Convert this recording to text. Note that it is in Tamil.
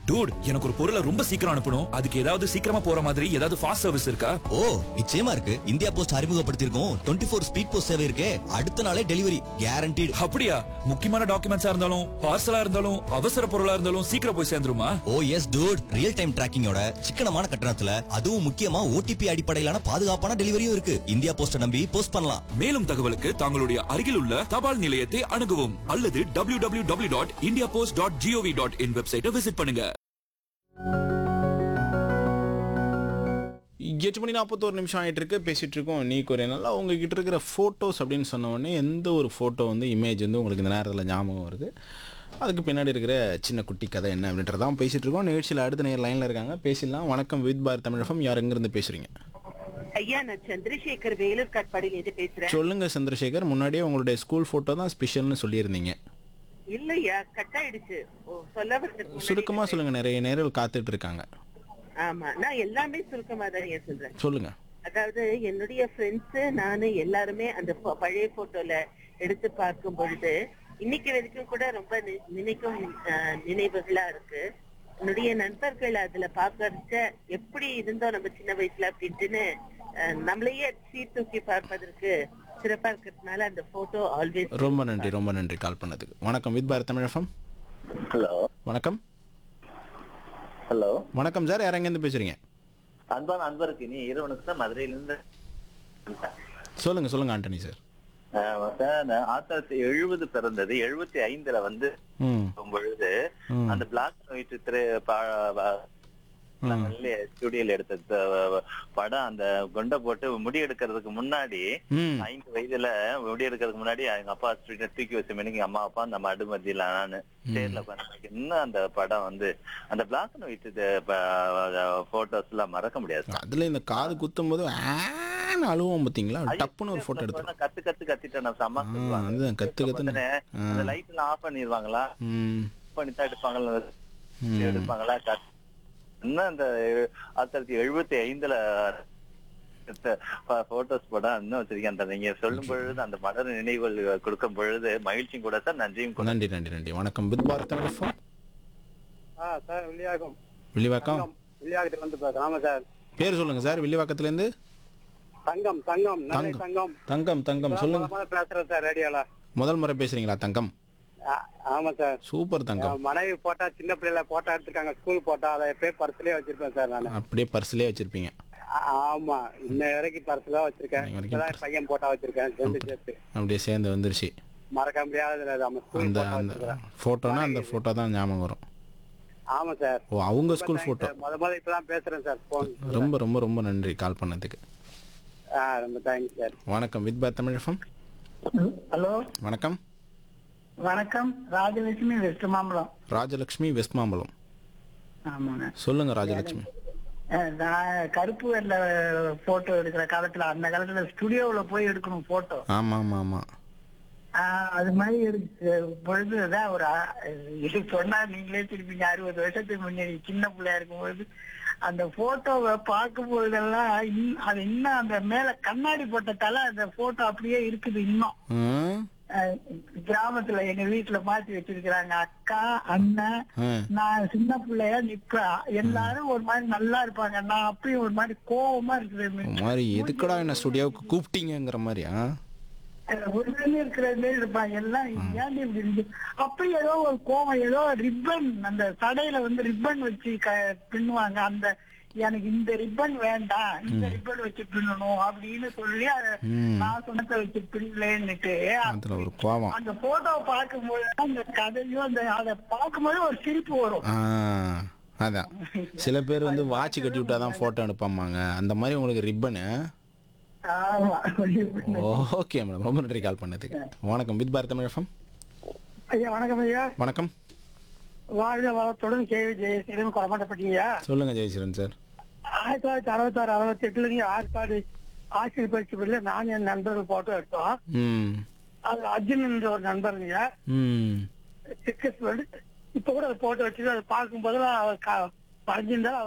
டூட் எனக்கு ஒரு பொருளை ரொம்ப சீக்கிரம் அனுப்பணும் அதுக்கு ஏதாவது சீக்கிரமா போற மாதிரி ஏதாவது ஃபாஸ்ட் சர்வீஸ் இருக்கா ஓ நிச்சயமா இருக்கு இந்தியா போஸ்ட் அறிமுகப்படுத்தியிருக்கோம் டுவெண்ட்டி ஃபோர் ஸ்பீட் போஸ்ட் சேவை இருக்கே அடுத்த நாளே டெலிவரி கேரண்டீடு அப்படியா முக்கியமான டாக்குமெண்ட்ஸா இருந்தாலும் பார்சலா இருந்தாலும் அவசர பொருளா இருந்தாலும் சீக்கிரம் போய் சேர்ந்துருமா ஓ எஸ் டூட் ரியல் டைம் டிராக்கிங்கோட சிக்கனமான கட்டணத்துல அதுவும் முக்கியமா ஓடிபி அடிப்படையிலான பாதுகாப்பான டெலிவரியும் இருக்கு இந்தியா போஸ்ட நம்பி போஸ்ட் பண்ணலாம் மேலும் தகவலுக்கு தங்களுடைய அருகில் உள்ள தபால் நிலையத்தை அணுகவும் அல்லது W W W dot India Post dot G O V dot in வெப்சைட்டை விசிட் பண்ணுங்க எட்டு மணி நாற்பத்தோரு நிமிஷம் ஆகிட்டு இருக்கு பேசிட்டு இருக்கோம் நீ ஒரு நல்லா உங்ககிட்ட இருக்கிற ஃபோட்டோஸ் அப்படின்னு சொன்ன உடனே எந்த ஒரு ஃபோட்டோ வந்து இமேஜ் வந்து உங்களுக்கு இந்த நேரத்தில் ஞாபகம் வருது அதுக்கு பின்னாடி இருக்கிற சின்ன குட்டி கதை என்ன அப்படின்றதான் பேசிட்டு இருக்கோம் நிகழ்ச்சியில் அடுத்த நேர் லைனில் இருக்காங்க பேசிடலாம் வணக்கம் வித் பார் தமிழகம் யார் எங்கேருந்து பேசுறீங்க ஐயா நான் சந்திரசேகர் வேலூர் காட்பாடியில இருந்து பேசுறேன் சொல்லுங்க சந்திரசேகர் முன்னாடியே உங்களுடைய ஸ்கூல் ஃபோட்டோ தான் ஸ்பெஷல்னு சொல்லியிருந்தீங்க இல்லையா கட் ஆயிடுச்சு ஓ, சொல்ல வந்ததுக்கு முன்னாடி சுருக்கமாக சொல்லுங்க நிறைய நேரில் காத்துட்டு இருக்காங்க ஆமா நான் எல்லாமே சுருக்கமா தான் ஐயா சொல்றேன் சொல்லுங்க அதாவது என்னுடைய ஃப்ரெண்ட்ஸ் நானு எல்லாருமே அந்த ப- பழைய போட்டோல எடுத்து பார்க்கும் பொழுது இன்னைக்கு வரைக்கும் கூட ரொம்ப நி- நினைக்கும் அஹ், நினைவுகளா இருக்கு என்னுடைய நண்பர்கள் அதுல பாக்கறச்ச எப்படி இருந்தோம் நம்ம சின்ன வயசுல அப்படின்ட்டுன்னு அஹ், நம்மளையே சீர்தூக்கி பார்ப்பதற்கு சிறப்பா இருக்கிறதுனால அந்த போட்டோ ஆல்வேஸ் ரொம்ப நன்றி ரொம்ப நன்றி கால் பண்ணதுக்கு வணக்கம் வித் பார் தமிழகம் ஹலோ வணக்கம் ஹலோ வணக்கம் சார் யார் எங்கேருந்து பேசுறீங்க அன்பான அன்பருக்கு நீ இரவனுக்கு தான் மதுரையிலிருந்து சொல்லுங்க சொல்லுங்க ஆண்டனி சார் ஆஹ் சார் நான் ஆயிரத்தி தொள்ளாயிரத்தி எழுபது பிறந்தது எழுபத்தி ஐந்துல வந்து ம் இருக்கும் பொழுது ம். அந்த பிளாக் அண்ட் ஒயிட் திரை ஸ்டுடியோல எடுத்த த- படம் அந்த கொண்டை போட்டு முடி எடுக்கிறதுக்கு முன்னாடி ம் ஐந்து வயதுல முடி எடுக்கிறதுக்கு முன்னாடி எங்க அப்பா ஸ்ட்ரீட்ல தூக்கி வச்ச மணிக்கு எங்க அம்மா அப்பா அந்த மடுமதியில நானு சேர்ல உட்கார்ந்து இன்னும் அந்த படம் வந்து அந்த பிளாக் அண்ட் ஒயிட் போட்டோஸ் எல்லாம் மறக்க முடியாது அதுல இந்த காது குத்தும் போது ஆன்னு அழுவோம் பாத்தீங்களா டப்புன்னு ஒரு போட்டோ எடுத்து கத்து கத்து கத்திட்டேன் நான் செம்ம சொல்லுவாங்க. அதுதான் கத்து கத்துன்னு உடனே அந்த லைட் எல்லாம் ஆஃப் பண்ணிடுவாங்களா ம் ஆஃப் பண்ணி தான் எடுப்பாங்களா எடுப்பாங்களா கத்- இன்னும் அந்த எழு- ஆயிரத்தி தொள்ளாயிரத்தி எழுபத்தி ஐந்துல போட்டோஸ் படம் இன்னும் வச்சிருக்கேன் அந்த நீங்க சொல்லும் பொழுது அந்த மலர் நினைவுகள் கொடுக்கும் பொழுது மகிழ்ச்சியும் கூட சார் நன்றியும் கூட நன்றி நன்றி நன்றி வணக்கம் வித் பாரத் தமிழகம் ஆ சார் வில்லியாக்கம் வில்லிவாக்கம் வில்லியாக்கத்துல இருந்து பேசுறேன் ஆமா சார் பேர் சொல்லுங்க சார் வில்லிவாக்கத்துலேருந்து தங்கம் தங்கம் நல்ல தங்கம் தங்கம் தங்கம் சொல்லுங்க முதல்ல பேசுறேன் சார் ரேடியோல முதல் முறை பேசுறீங்களா தங்கம் ஆ, ஆமா சார் சூப்பர் தங்கம் என் மனைவி போட்டா சின்ன பிள்ளைல போட்டோ எடுத்துருக்காங்க ஸ்கூல் போட்டோ அதை எப்பயும் பர்ஸ்லயே வச்சிருப்பேன் சார் நான் அப்படியே பர்ஸ்லயே வச்சிருப்பீங்க ஆமா இன்ன வரைக்கும் பர்ஸ்ல வச்சிருக்கேன் இன்னை வரைக்கும் இப்பதான் பையன் போட்டோ வச்சிருக்கேன் ரெண்டு சேர்த்து அப்படியே சேர்ந்து வந்துருச்சு மறக்க முடியாத நம்ம ஸ்கூல் அந்த போட்டோ அந்த வச்சிருக்கேன் ஃபோட்டோனா அந்த ஃபோட்டோ தான் ஞாபகம் வரும் ஆமா சார் ஓ அவங்க ஸ்கூல் ஃபோட்டோ முத முத இப்பதான் பேசுறேன் சார் போன் ரொம்ப ரொம்ப ரொம்ப நன்றி கால் பண்ணதுக்கு ஆ ரொம்ப தேங்க்ஸ் சார் வணக்கம் வித் பாரத் தமிழகம் ஹலோ வணக்கம் வணக்கம் ராஜலட்சுமி வெஸ்ட் மாம்பலம் ராஜலக்ஷ்மி வெஸ்ட் மாம்பலம் ஆமாங்க சொல்லுங்க ராஜலக்ஷ்மி அஹ் நான் கருப்பு வெள்ள போட்டோ எடுக்கிற காலத்துல அந்த காலத்துல ஸ்டுடியோவுல போய் எடுக்கணும் போட்டோ ஆமா ஆமா ஆமா அது மாதிரி எடுக்க பொழுதுதான் ஒரு ஆ- இது சொன்னா நீங்களே திருப்பி அறுபது வருஷத்துக்கு முன்னாடி சின்ன பிள்ளையா இருக்கும்போது அந்த போட்டோவை பார்க்கும் பொழுதெல்லாம் இன்- அது இன்னும் அந்த மேல கண்ணாடி போட்டதால அந்த போட்டோ அப்படியே இருக்குது இன்னும் ம், அஹ் கிராமத்துல எங்க வீட்டுல மாத்தி வச்சிருக்கிறாங்க அக்கா அண்ணன் ம். நான் சின்ன பிள்ளையா நிப்பேன் எல்லாரும் ஒரு மாதிரி நல்லா இருப்பாங்க நான் அப்பயும் ஒரு மாதிரி கோவமா ஒரு இருக்கிறேன் மாதிரி எதுக்குடா என்ன ஸ்டுடியோவுக்கு கூப்பிட்டீங்கங்கிற மாதிரி ஆ ஒரு மாதிரி இருக்கிற மாதிரி இருப்பாங்க எல்லாம் ஏன் இப்படி இருக்கு அப்ப ஏதோ ஒரு கோவம் ஏதோ ரிப்பன் அந்த சடையில வந்து ரிப்பன் வச்சு க- பின்னுவாங்க அந்த எனக்கு இந்த ரிப்பன் வேண்டாம் இந்த ரிப்பன் வச்சு பின்னணும் அப்படின்னு சொல்லி அத ம். நான் சொன்னதை வச்சு பின்னலேன்னுட்டு அதுல ஒரு கோவம் அந்த போட்டோ பார்க்கும்போது அந்த கதையும் அந்த அதை பார்க்கும்போது ஒரு சிரிப்பு வரும் ஆ அதான் சில பேர் வந்து வாட்ச் கட்டி விட்டாதான் போட்டோ எடுப்பாமாங்க அந்த மாதிரி உங்களுக்கு ரிப்பனு ஆமா ஓகே மேடம் ரொம்ப நன்றி கால் பண்ணதுக்கு வணக்கம் வித் பாரத் தமிழகம் ஐயா வணக்கம் ஐயா வணக்கம் வாழ்க வளத்துடன் கேவி ஜெயசீலன் கொலமாட்டப்பட்டீங்க சொல்லுங்க ஜெயசீரன் சார் ஆயிரத்தி தொள்ளாயிரத்தி அறுபத்தாறு அறுபத்தி எட்டுல நீங்க ஆற்காடு ஆசிரியர் பயிற்சி பள்ளியில நான் என் நண்பர்கள் போட்டோ எடுத்தோம் ம் அது அர்ஜுன் என்ற ஒரு நண்பருங்க ம் சிக்கஸ் இப்ப கூட அதை போட்டோ வச்சு அதை பார்க்கும் போதெல்லாம் அவர் வரைஞ்சிருந்தா